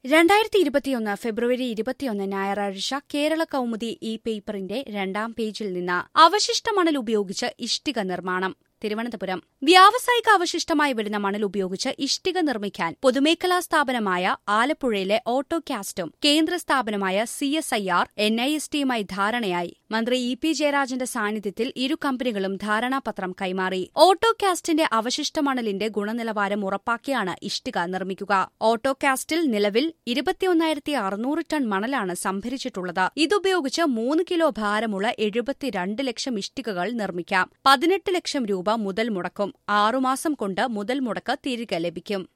രണ്ടായിരത്തി ഇരുപത്തിയൊന്ന് ഫെബ്രുവരി ഇരുപത്തിയൊന്ന് ഞായറാഴ്ച കേരള കൗമുദി ഈ പേപ്പറിന്റെ രണ്ടാം പേജിൽ നിന്ന് അവശിഷ്ട മണൽ ഉപയോഗിച്ച് ഇഷ്ടിക നിർമ്മാണം തിരുവനന്തപുരം വ്യാവസായിക അവശിഷ്ടമായി വരുന്ന മണൽ ഉപയോഗിച്ച് ഇഷ്ടിക നിർമ്മിക്കാൻ പൊതുമേഖലാ സ്ഥാപനമായ ആലപ്പുഴയിലെ ഓട്ടോ കാസ്റ്റും കേന്ദ്ര സ്ഥാപനമായ C S I R N I S ടിയുമായി ധാരണയായി മന്ത്രി ഇ പി ജയരാജന്റെ സാന്നിധ്യത്തിൽ ഇരു കമ്പനികളും ധാരണാപത്രം കൈമാറി ഓട്ടോ കാസ്റ്റിന്റെ അവശിഷ്ട മണലിന്റെ ഗുണനിലവാരം ഉറപ്പാക്കിയാണ് ഇഷ്ടിക നിർമ്മിക്കുക ഓട്ടോ കാസ്റ്റിൽ നിലവിൽ ഇരുപത്തിയൊന്നായിരത്തി അറുന്നൂറ് ടൺ മണലാണ് സംഭരിച്ചിട്ടുള്ളത് ഇതുപയോഗിച്ച് മൂന്ന് കിലോ ഭാരമുള്ള എഴുപത്തിരണ്ട് ലക്ഷം ഇഷ്ടികകൾ നിർമ്മിക്കാം പതിനെട്ട് ലക്ഷം രൂപ മുതൽ മുടക്കും ആറുമാസം കൊണ്ട് മുതൽ മുടക്ക് തിരികെ ലഭിക്കും